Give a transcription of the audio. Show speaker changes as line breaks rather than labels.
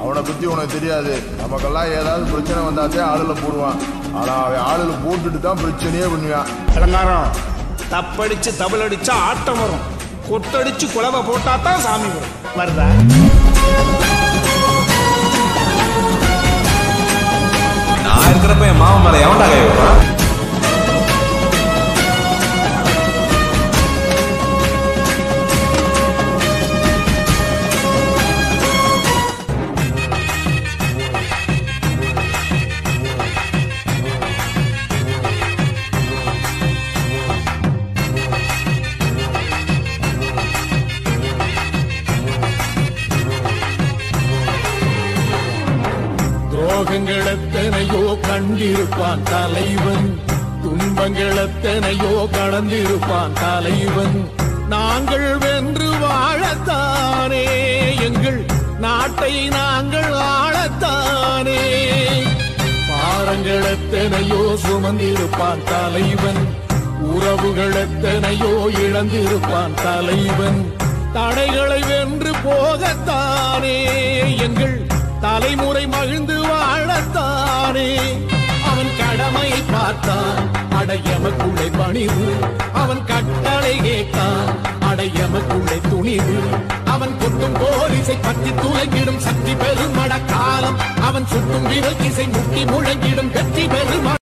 அவனை பத்தி உனக்கு தெரியாது நமக்கெல்லாம் ஏதாவது பிரச்சனை வந்தாதே ஆளுல போடுவான் ஆனா அவன் ஆளுல போட்டுட்டு தான் பிரச்சனையே பண்ணுவான்
அலங்காரம் தப்படிச்சு தபல் அடிச்சா ஆட்டம் வரும் கொட்டடிச்சு குலவை போட்டா தான் சாமி வரும் வருதா
நான் இருக்கிறப்ப என் மாமன் மேல எவன்டா கை வைப்பான்
துரோகங்கள் எத்தனையோ கண்டிருப்பான் தலைவன் துன்பங்கள் எத்தனையோ கடந்திருப்பான் தலைவன் நாங்கள் வென்று வாழத்தானே எங்கள் நாட்டை நாங்கள் ஆளத்தானே பாரங்கள் எத்தனையோ சுமந்திருப்பான் தலைவன் உறவுகள் எத்தனையோ இழந்திருப்பான் தலைவன் தடைகளை வென்று போகத்தானே எங்கள் தலைமுறை மகிழ்ந்து வாழத்தானே அவன் கடமையை பார்த்தான் அடையமக்குள்ளே பணிவு அவன் கட்டளை கேட்டான் அடையமக்குள்ளே துணிவு அவன் கொட்டும் போரிசை பற்றி துலங்கிடும் சக்தி பெருமட காலம் அவன் சுட்டும் விரல் இசை முட்டி முழங்கிடும் வெற்றி பெரும